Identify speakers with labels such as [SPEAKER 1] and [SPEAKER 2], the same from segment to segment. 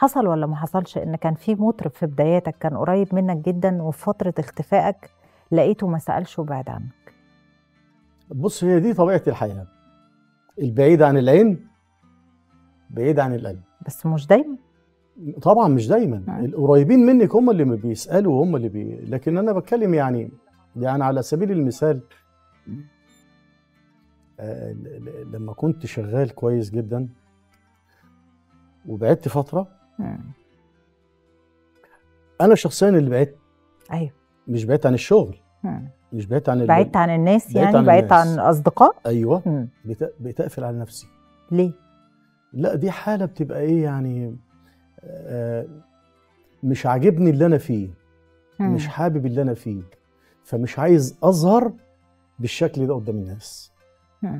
[SPEAKER 1] حصل ولا ما حصلش ان كان في مطرب في بداياتك كان قريب منك جدا وفي فتره اختفائك لقيته ما سالش وبعد عنك
[SPEAKER 2] بص هي دي طبيعه الحياه البعيد عن العين بعيد عن القلب
[SPEAKER 1] بس مش دايما
[SPEAKER 2] طبعا مش دايما
[SPEAKER 1] نعم.
[SPEAKER 2] القريبين منك هم اللي بيسالوا وهم اللي بي... لكن انا بتكلم يعني يعني على سبيل المثال آه، ل- ل- لما كنت شغال كويس جدا وبعدت فتره
[SPEAKER 1] مم.
[SPEAKER 2] انا شخصيا اللي بعدت
[SPEAKER 1] ايوه
[SPEAKER 2] مش بعدت عن الشغل
[SPEAKER 1] مم.
[SPEAKER 2] مش بعدت عن ال-
[SPEAKER 1] بعدت عن الناس
[SPEAKER 2] بعدت
[SPEAKER 1] يعني
[SPEAKER 2] عن
[SPEAKER 1] بعدت عن
[SPEAKER 2] الناس.
[SPEAKER 1] اصدقاء
[SPEAKER 2] ايوه
[SPEAKER 1] مم.
[SPEAKER 2] بت- بتقفل على نفسي
[SPEAKER 1] ليه
[SPEAKER 2] لا دي حاله بتبقى ايه يعني آه، مش عاجبني اللي انا فيه
[SPEAKER 1] مم.
[SPEAKER 2] مش حابب اللي انا فيه فمش عايز اظهر بالشكل ده قدام الناس
[SPEAKER 1] مم.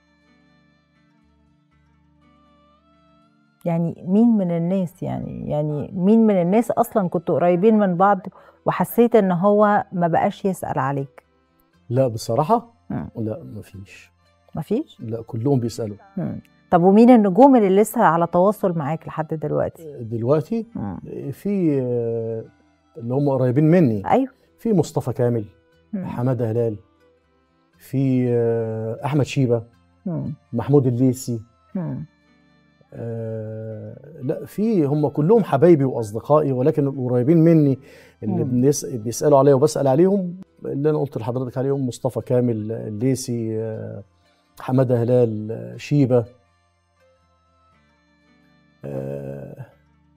[SPEAKER 1] يعني مين من الناس يعني يعني مين من الناس اصلا كنتوا قريبين من بعض وحسيت ان هو ما بقاش يسأل عليك
[SPEAKER 2] لا بصراحه
[SPEAKER 1] مم.
[SPEAKER 2] لا مفيش
[SPEAKER 1] مفيش
[SPEAKER 2] لا كلهم بيسالوا
[SPEAKER 1] مم. طب ومين النجوم اللي لسه على تواصل معاك لحد دلوقتي
[SPEAKER 2] دلوقتي
[SPEAKER 1] مم.
[SPEAKER 2] في آه، اللي هم قريبين مني
[SPEAKER 1] ايوه
[SPEAKER 2] في مصطفى كامل
[SPEAKER 1] مم.
[SPEAKER 2] حماده هلال في آه، احمد شيبه
[SPEAKER 1] مم.
[SPEAKER 2] محمود الليثي
[SPEAKER 1] مم.
[SPEAKER 2] آه، لا في هم كلهم حبايبي واصدقائي ولكن القريبين مني اللي
[SPEAKER 1] مم.
[SPEAKER 2] بنس... بيسالوا عليا وبسال عليهم اللي انا قلت لحضرتك عليهم مصطفى كامل الليسي آه، حماده هلال آه، شيبه آه،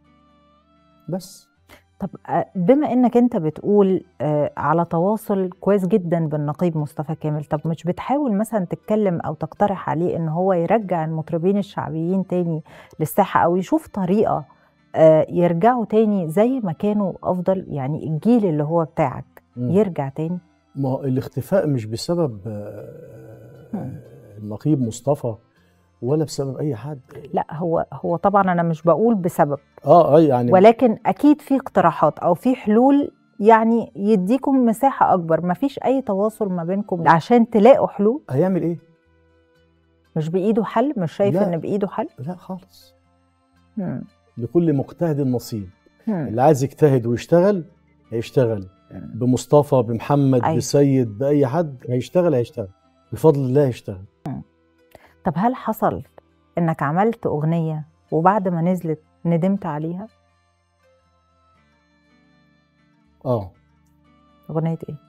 [SPEAKER 2] بس
[SPEAKER 1] طب آه، بما انك انت بتقول آه، على تواصل كويس جدا بالنقيب مصطفى كامل طب مش بتحاول مثلا تتكلم او تقترح عليه ان هو يرجع المطربين الشعبيين تاني للساحه او يشوف طريقه آه، يرجعوا تاني زي ما كانوا افضل يعني الجيل اللي هو بتاعك
[SPEAKER 2] مم.
[SPEAKER 1] يرجع تاني
[SPEAKER 2] ما هو الاختفاء مش بسبب آه،
[SPEAKER 1] مم.
[SPEAKER 2] النقيب مصطفى ولا بسبب اي حد
[SPEAKER 1] لا هو هو طبعا انا مش بقول بسبب
[SPEAKER 2] اه اه يعني
[SPEAKER 1] ولكن اكيد في اقتراحات او في حلول يعني يديكم مساحه اكبر مفيش اي تواصل ما بينكم عشان تلاقوا حلول
[SPEAKER 2] هيعمل ايه؟
[SPEAKER 1] مش بايده حل مش شايف
[SPEAKER 2] لا.
[SPEAKER 1] ان بايده حل
[SPEAKER 2] لا خالص
[SPEAKER 1] مم.
[SPEAKER 2] لكل مجتهد نصيب
[SPEAKER 1] مم.
[SPEAKER 2] اللي عايز يجتهد ويشتغل هيشتغل بمصطفى بمحمد
[SPEAKER 1] أيوة.
[SPEAKER 2] بسيد باي حد هيشتغل هيشتغل بفضل الله هيشتغل
[SPEAKER 1] طب هل حصل انك عملت اغنيه وبعد ما نزلت ندمت عليها
[SPEAKER 2] اه
[SPEAKER 1] اغنيه ايه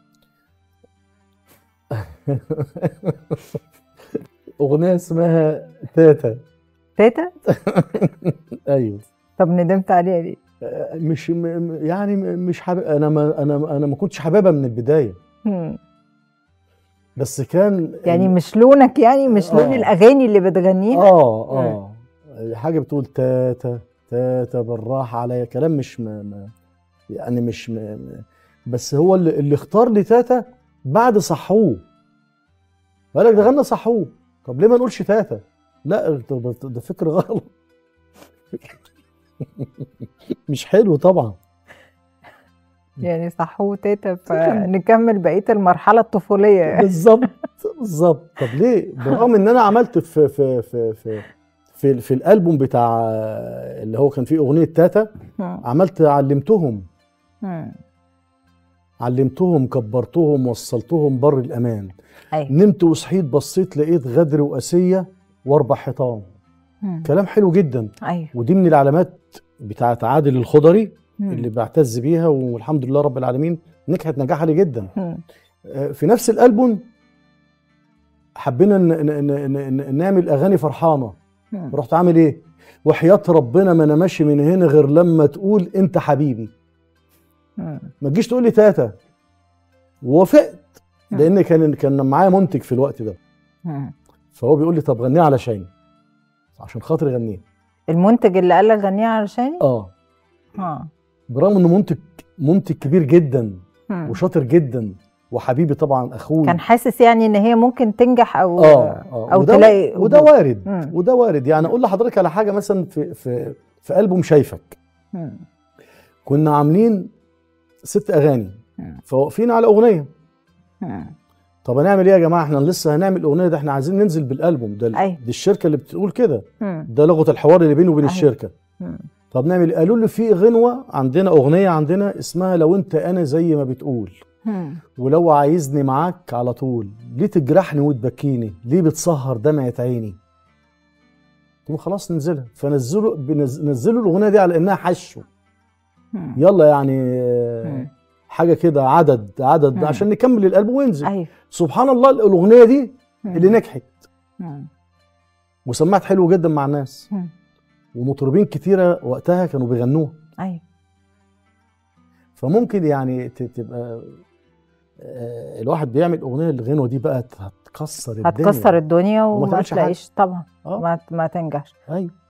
[SPEAKER 2] اغنيه اسمها تاتا
[SPEAKER 1] تاتا
[SPEAKER 2] ايوه
[SPEAKER 1] طب ندمت عليها ليه
[SPEAKER 2] آه، مش م- م- يعني م- مش حابب انا ما انا انا ما كنتش حاببها من البدايه
[SPEAKER 1] مم.
[SPEAKER 2] بس كان
[SPEAKER 1] يعني مش لونك يعني مش لون
[SPEAKER 2] آه.
[SPEAKER 1] الاغاني اللي بتغنيها
[SPEAKER 2] اه اه حاجه بتقول تاتا تاتا بالراحه عليا كلام مش م... م... يعني مش م... م... بس هو اللي, اللي اختار لي تاتا بعد صحوه قال لك ده غنى صحوه طب ليه ما نقولش تاتا لا ده, ده- ده فكر غلط مش حلو طبعا
[SPEAKER 1] يعني صحوه تاتا فنكمل بقيه المرحله الطفوليه يعني.
[SPEAKER 2] بالظبط بالظبط طب ليه بالرغم ان انا عملت في في في في في, في الالبوم بتاع اللي هو كان فيه اغنيه تاتا
[SPEAKER 1] مم.
[SPEAKER 2] عملت علمتهم
[SPEAKER 1] مم.
[SPEAKER 2] علمتهم كبرتهم وصلتهم بر الامان
[SPEAKER 1] ايوه
[SPEAKER 2] نمت وصحيت بصيت لقيت غدر وقاسيه واربع حيطان
[SPEAKER 1] مم.
[SPEAKER 2] كلام حلو جدا
[SPEAKER 1] ايوه
[SPEAKER 2] ودي من العلامات بتاعت عادل الخضري
[SPEAKER 1] مم.
[SPEAKER 2] اللي بعتز بيها والحمد لله رب العالمين نجحت نجاح عالي جدا
[SPEAKER 1] مم.
[SPEAKER 2] آه، في نفس الالبوم حبينا ن- ن- ن- ن- نعمل اغاني فرحانه
[SPEAKER 1] مم.
[SPEAKER 2] رحت عامل ايه وحياه ربنا ما انا ماشي من هنا غير لما تقول انت حبيبي
[SPEAKER 1] مم.
[SPEAKER 2] ما تجيش تقول لي تاتا ووافقت
[SPEAKER 1] مم.
[SPEAKER 2] لان كان كان معايا منتج في الوقت ده
[SPEAKER 1] مم.
[SPEAKER 2] فهو بيقول لي طب غنيها علشان عشان خاطر غنيها
[SPEAKER 1] المنتج اللي قال لك غنيها علشاني
[SPEAKER 2] اه
[SPEAKER 1] اه
[SPEAKER 2] برغم انه منتج منتج كبير جدا
[SPEAKER 1] مم.
[SPEAKER 2] وشاطر جدا وحبيبي طبعا اخوي
[SPEAKER 1] كان حاسس يعني ان هي ممكن تنجح او
[SPEAKER 2] اه اه
[SPEAKER 1] او
[SPEAKER 2] وده
[SPEAKER 1] تلاقي
[SPEAKER 2] وده
[SPEAKER 1] قبول.
[SPEAKER 2] وارد
[SPEAKER 1] مم.
[SPEAKER 2] وده وارد يعني اقول لحضرتك على حاجه مثلا في في في البوم شايفك
[SPEAKER 1] مم.
[SPEAKER 2] كنا عاملين ست اغاني
[SPEAKER 1] مم.
[SPEAKER 2] فواقفين على اغنيه
[SPEAKER 1] مم.
[SPEAKER 2] طب هنعمل ايه يا جماعه احنا لسه هنعمل اغنيه ده احنا عايزين ننزل بالالبوم ده
[SPEAKER 1] أيوة.
[SPEAKER 2] دي الشركه اللي بتقول كده
[SPEAKER 1] مم.
[SPEAKER 2] ده لغه الحوار اللي بيني وبين
[SPEAKER 1] أيوة.
[SPEAKER 2] الشركه
[SPEAKER 1] مم.
[SPEAKER 2] طب نعمل إيه؟ قالوا لي في غنوه عندنا اغنيه عندنا اسمها لو انت انا زي ما بتقول
[SPEAKER 1] مم.
[SPEAKER 2] ولو عايزني معاك على طول ليه تجرحني وتبكيني ليه بتسهر دمعة عيني قلت له خلاص ننزلها فنزلوا بنز- نزلوا الاغنيه دي على انها حشو
[SPEAKER 1] مم.
[SPEAKER 2] يلا يعني آه،
[SPEAKER 1] مم.
[SPEAKER 2] حاجه كده عدد عدد
[SPEAKER 1] مم.
[SPEAKER 2] عشان نكمل الالبوم وينزل
[SPEAKER 1] ايوه
[SPEAKER 2] سبحان الله الاغنيه دي
[SPEAKER 1] مم.
[SPEAKER 2] اللي نجحت
[SPEAKER 1] مم.
[SPEAKER 2] وسمعت حلو جدا مع الناس
[SPEAKER 1] مم.
[SPEAKER 2] ومطربين كتيره وقتها كانوا بيغنوها
[SPEAKER 1] ايوه
[SPEAKER 2] فممكن يعني ت- تبقى آه، الواحد بيعمل اغنيه الغنوه دي بقى هتكسر الدنيا
[SPEAKER 1] هتكسر الدنيا
[SPEAKER 2] وما
[SPEAKER 1] وما
[SPEAKER 2] تعملش حاجة.
[SPEAKER 1] تلاقيش طبعا
[SPEAKER 2] اه
[SPEAKER 1] ما ما تنجحش
[SPEAKER 2] ايوه